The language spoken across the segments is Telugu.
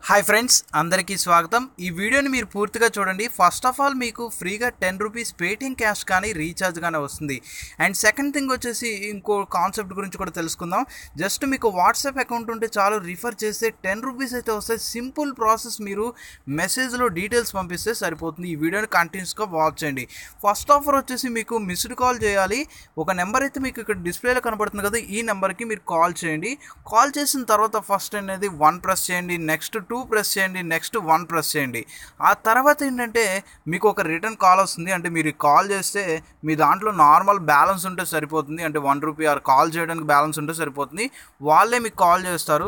హాయ్ ఫ్రెండ్స్ అందరికీ స్వాగతం ఈ వీడియోని మీరు పూర్తిగా చూడండి ఫస్ట్ ఆఫ్ ఆల్ మీకు ఫ్రీగా టెన్ రూపీస్ పేటిఎం క్యాష్ కానీ రీఛార్జ్ కానీ వస్తుంది అండ్ సెకండ్ థింగ్ వచ్చేసి ఇంకో కాన్సెప్ట్ గురించి కూడా తెలుసుకుందాం జస్ట్ మీకు వాట్సాప్ అకౌంట్ ఉంటే చాలు రిఫర్ చేస్తే టెన్ రూపీస్ అయితే వస్తాయి సింపుల్ ప్రాసెస్ మీరు మెసేజ్లో డీటెయిల్స్ పంపిస్తే సరిపోతుంది ఈ వీడియోని కంటిన్యూస్గా వాచ్ చేయండి ఫస్ట్ ఆఫర్ వచ్చేసి మీకు మిస్డ్ కాల్ చేయాలి ఒక నెంబర్ అయితే మీకు ఇక్కడ డిస్ప్లేలో కనబడుతుంది కదా ఈ నెంబర్కి మీరు కాల్ చేయండి కాల్ చేసిన తర్వాత ఫస్ట్ అనేది వన్ ప్రెస్ చేయండి నెక్స్ట్ టూ ప్రెస్ చేయండి నెక్స్ట్ వన్ ప్రెస్ చేయండి ఆ తర్వాత ఏంటంటే మీకు ఒక రిటర్న్ కాల్ వస్తుంది అంటే మీరు కాల్ చేస్తే మీ దాంట్లో నార్మల్ బ్యాలెన్స్ ఉంటే సరిపోతుంది అంటే వన్ రూపీ ఆర్ కాల్ చేయడానికి బ్యాలెన్స్ ఉంటే సరిపోతుంది వాళ్ళే మీకు కాల్ చేస్తారు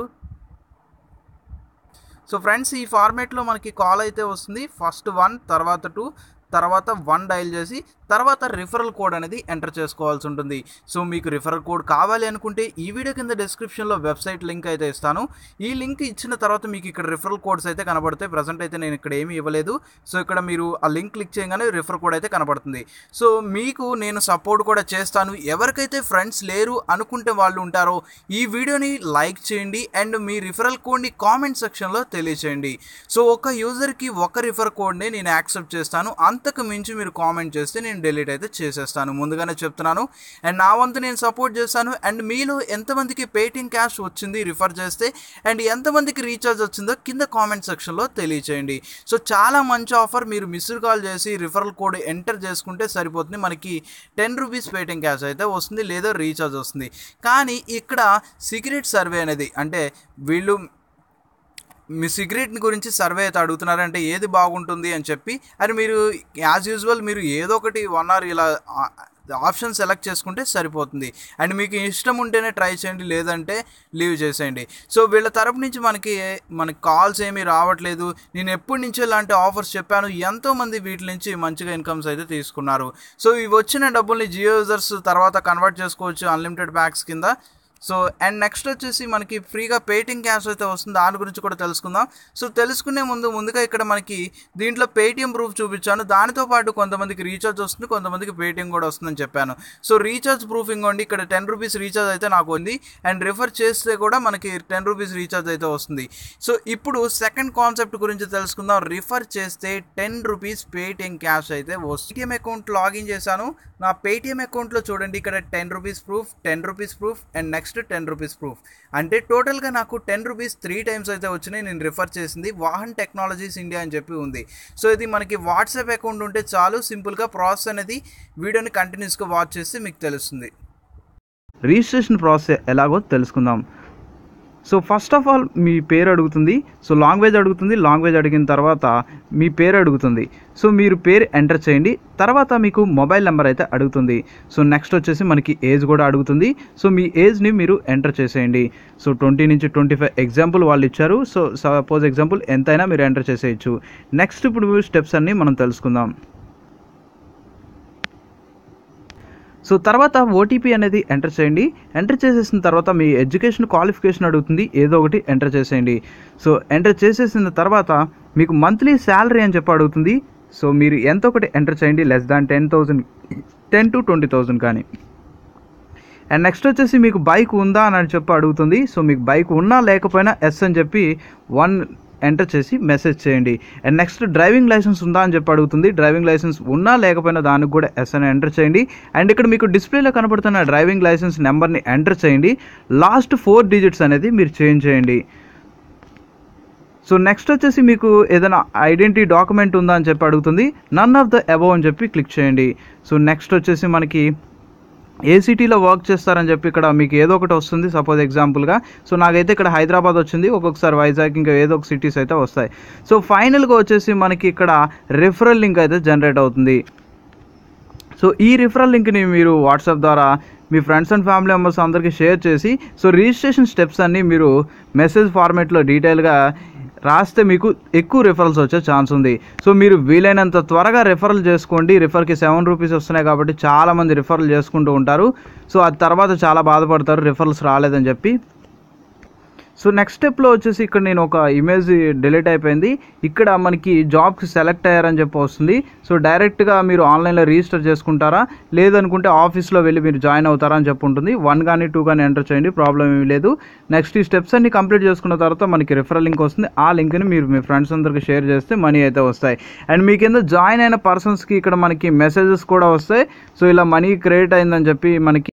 సో ఫ్రెండ్స్ ఈ ఫార్మేట్లో మనకి కాల్ అయితే వస్తుంది ఫస్ట్ వన్ తర్వాత టూ తర్వాత వన్ డైల్ చేసి తర్వాత రిఫరల్ కోడ్ అనేది ఎంటర్ చేసుకోవాల్సి ఉంటుంది సో మీకు రిఫరల్ కోడ్ కావాలి అనుకుంటే ఈ వీడియో కింద డిస్క్రిప్షన్లో వెబ్సైట్ లింక్ అయితే ఇస్తాను ఈ లింక్ ఇచ్చిన తర్వాత మీకు ఇక్కడ రిఫరల్ కోడ్స్ అయితే కనబడతాయి ప్రజెంట్ అయితే నేను ఇక్కడ ఏమీ ఇవ్వలేదు సో ఇక్కడ మీరు ఆ లింక్ క్లిక్ చేయగానే రిఫర్ కోడ్ అయితే కనబడుతుంది సో మీకు నేను సపోర్ట్ కూడా చేస్తాను ఎవరికైతే ఫ్రెండ్స్ లేరు అనుకుంటే వాళ్ళు ఉంటారో ఈ వీడియోని లైక్ చేయండి అండ్ మీ రిఫరల్ కోడ్ని కామెంట్ సెక్షన్లో తెలియచేయండి సో ఒక యూజర్కి ఒక రిఫర్ కోడ్ని నేను యాక్సెప్ట్ చేస్తాను అంతకు మించి మీరు కామెంట్ చేస్తే నేను డిలీట్ అయితే చేసేస్తాను ముందుగానే చెప్తున్నాను అండ్ నా వంతు నేను సపోర్ట్ చేస్తాను అండ్ మీలో ఎంతమందికి పేటిఎం క్యాష్ వచ్చింది రిఫర్ చేస్తే అండ్ ఎంతమందికి రీఛార్జ్ వచ్చిందో కింద కామెంట్ సెక్షన్లో తెలియచేయండి సో చాలా మంచి ఆఫర్ మీరు మిస్డ్ కాల్ చేసి రిఫరల్ కోడ్ ఎంటర్ చేసుకుంటే సరిపోతుంది మనకి టెన్ రూపీస్ పేటిఎం క్యాష్ అయితే వస్తుంది లేదా రీఛార్జ్ వస్తుంది కానీ ఇక్కడ సీక్రెట్ సర్వే అనేది అంటే వీళ్ళు మీ సిగరెట్ గురించి సర్వే అయితే అడుగుతున్నారంటే ఏది బాగుంటుంది అని చెప్పి అది మీరు యాజ్ యూజువల్ మీరు ఏదో ఒకటి వన్ అవర్ ఇలా ఆప్షన్ సెలెక్ట్ చేసుకుంటే సరిపోతుంది అండ్ మీకు ఇష్టం ఉంటేనే ట్రై చేయండి లేదంటే లీవ్ చేసేయండి సో వీళ్ళ తరపు నుంచి మనకి మనకి కాల్స్ ఏమీ రావట్లేదు నేను ఎప్పటి నుంచో ఇలాంటి ఆఫర్స్ చెప్పాను ఎంతోమంది వీటి నుంచి మంచిగా ఇన్కమ్స్ అయితే తీసుకున్నారు సో ఇవి వచ్చిన డబ్బుల్ని జియో యూజర్స్ తర్వాత కన్వర్ట్ చేసుకోవచ్చు అన్లిమిటెడ్ ప్యాక్స్ కింద సో అండ్ నెక్స్ట్ వచ్చేసి మనకి ఫ్రీగా పేటిఎం క్యాష్ అయితే వస్తుంది దాని గురించి కూడా తెలుసుకుందాం సో తెలుసుకునే ముందు ముందుగా ఇక్కడ మనకి దీంట్లో పేటిఎం ప్రూఫ్ చూపించాను దానితో పాటు కొంతమందికి రీఛార్జ్ వస్తుంది కొంతమందికి పేటిఎం కూడా వస్తుందని చెప్పాను సో రీఛార్జ్ ప్రూఫ్ ఇంకోండి ఇక్కడ టెన్ రూపీస్ రీఛార్జ్ అయితే నాకు ఉంది అండ్ రిఫర్ చేస్తే కూడా మనకి టెన్ రూపీస్ రీఛార్జ్ అయితే వస్తుంది సో ఇప్పుడు సెకండ్ కాన్సెప్ట్ గురించి తెలుసుకుందాం రిఫర్ చేస్తే టెన్ రూపీస్ పేటిఎం క్యాష్ అయితే వస్తుంది పేటిఎం అకౌంట్ లాగిన్ చేశాను నా పేటిఎం అకౌంట్లో చూడండి ఇక్కడ ten rupees proof ten rupees proof and next ten rupees proof అంటే టోటల్గా నాకు టెన్ రూపీస్ త్రీ టైమ్స్ అయితే వచ్చినాయి నేను రిఫర్ చేసింది వాహన్ టెక్నాలజీస్ ఇండియా అని చెప్పి ఉంది సో ఇది మనకి వాట్సాప్ అకౌంట్ ఉంటే చాలు సింపుల్గా ప్రాసెస్ అనేది వీడియోని కంటిన్యూస్గా వాచ్ చేస్తే మీకు తెలుస్తుంది రిజిస్ట్రేషన్ ప్రాసెస్ ఎలాగో తెలుసుకుందాం సో ఫస్ట్ ఆఫ్ ఆల్ మీ పేరు అడుగుతుంది సో లాంగ్వేజ్ అడుగుతుంది లాంగ్వేజ్ అడిగిన తర్వాత మీ పేరు అడుగుతుంది సో మీరు పేరు ఎంటర్ చేయండి తర్వాత మీకు మొబైల్ నెంబర్ అయితే అడుగుతుంది సో నెక్స్ట్ వచ్చేసి మనకి ఏజ్ కూడా అడుగుతుంది సో మీ ఏజ్ని మీరు ఎంటర్ చేసేయండి సో ట్వంటీ నుంచి ట్వంటీ ఫైవ్ ఎగ్జాంపుల్ వాళ్ళు ఇచ్చారు సో సపోజ్ ఎగ్జాంపుల్ ఎంతైనా మీరు ఎంటర్ చేసేయచ్చు నెక్స్ట్ ఇప్పుడు స్టెప్స్ అన్నీ మనం తెలుసుకుందాం సో తర్వాత ఓటీపీ అనేది ఎంటర్ చేయండి ఎంటర్ చేసేసిన తర్వాత మీ ఎడ్యుకేషన్ క్వాలిఫికేషన్ అడుగుతుంది ఏదో ఒకటి ఎంటర్ చేసేయండి సో ఎంటర్ చేసేసిన తర్వాత మీకు మంత్లీ శాలరీ అని చెప్పి అడుగుతుంది సో మీరు ఎంత ఒకటి ఎంటర్ చేయండి less than ten thousand ten to twenty thousand కానీ అండ్ నెక్స్ట్ వచ్చేసి మీకు బైక్ ఉందా అని చెప్పి అడుగుతుంది సో మీకు బైక్ ఉన్నా లేకపోయినా ఎస్ అని చెప్పి వన్ ఎంటర్ చేసి మెసేజ్ చేయండి అండ్ నెక్స్ట్ డ్రైవింగ్ లైసెన్స్ ఉందా అని చెప్పి అడుగుతుంది డ్రైవింగ్ లైసెన్స్ ఉన్నా లేకపోయినా దానికి కూడా ఎస్ అని ఎంటర్ చేయండి అండ్ ఇక్కడ మీకు డిస్ప్లేలో కనబడుతున్న డ్రైవింగ్ లైసెన్స్ నెంబర్ని ఎంటర్ చేయండి లాస్ట్ ఫోర్ డిజిట్స్ అనేది మీరు చేంజ్ చేయండి సో నెక్స్ట్ వచ్చేసి మీకు ఏదైనా ఐడెంటిటీ డాక్యుమెంట్ ఉందా అని చెప్పి అడుగుతుంది నన్ ఆఫ్ ద అబవ్ అని చెప్పి క్లిక్ చేయండి సో నెక్స్ట్ వచ్చేసి మనకి ఏ సిటీలో వర్క్ చేస్తారని చెప్పి ఇక్కడ మీకు ఏదో ఒకటి వస్తుంది సపోజ్ ఎగ్జాంపుల్గా సో నాకైతే ఇక్కడ హైదరాబాద్ వచ్చింది ఒక్కొక్కసారి వైజాగ్ ఇంకా ఏదో ఒక సిటీస్ అయితే వస్తాయి సో ఫైనల్గా వచ్చేసి మనకి ఇక్కడ రిఫరల్ లింక్ అయితే జనరేట్ అవుతుంది సో ఈ రిఫరల్ లింక్ని మీరు వాట్సాప్ ద్వారా మీ ఫ్రెండ్స్ అండ్ ఫ్యామిలీ మెంబర్స్ అందరికీ షేర్ చేసి సో రిజిస్ట్రేషన్ స్టెప్స్ అన్నీ మీరు మెసేజ్ ఫార్మేట్లో డీటెయిల్గా రాస్తే మీకు ఎక్కువ రిఫరల్స్ వచ్చే ఛాన్స్ ఉంది సో మీరు వీలైనంత త్వరగా రిఫరల్ చేసుకోండి రిఫర్కి సెవెన్ రూపీస్ వస్తున్నాయి కాబట్టి చాలామంది రిఫరల్ చేసుకుంటూ ఉంటారు సో అది తర్వాత చాలా బాధపడతారు రిఫరల్స్ రాలేదని చెప్పి సో నెక్స్ట్ స్టెప్లో వచ్చేసి ఇక్కడ నేను ఒక ఇమేజ్ డిలీట్ అయిపోయింది ఇక్కడ మనకి జాబ్కి సెలెక్ట్ అయ్యారని చెప్పి వస్తుంది సో డైరెక్ట్గా మీరు ఆన్లైన్లో రిజిస్టర్ చేసుకుంటారా లేదనుకుంటే ఆఫీస్లో వెళ్ళి మీరు జాయిన్ అవుతారా అని చెప్పి ఉంటుంది వన్ కానీ టూ కానీ ఎంటర్ చేయండి ప్రాబ్లం ఏమీ లేదు నెక్స్ట్ ఈ స్టెప్స్ అన్ని కంప్లీట్ చేసుకున్న తర్వాత మనకి రిఫరల్ లింక్ వస్తుంది ఆ లింక్ని మీరు మీ ఫ్రెండ్స్ అందరికి షేర్ చేస్తే మనీ అయితే వస్తాయి అండ్ మీ కింద జాయిన్ అయిన పర్సన్స్కి ఇక్కడ మనకి మెసేజెస్ కూడా వస్తాయి సో ఇలా మనీ క్రియేట్ అయిందని చెప్పి మనకి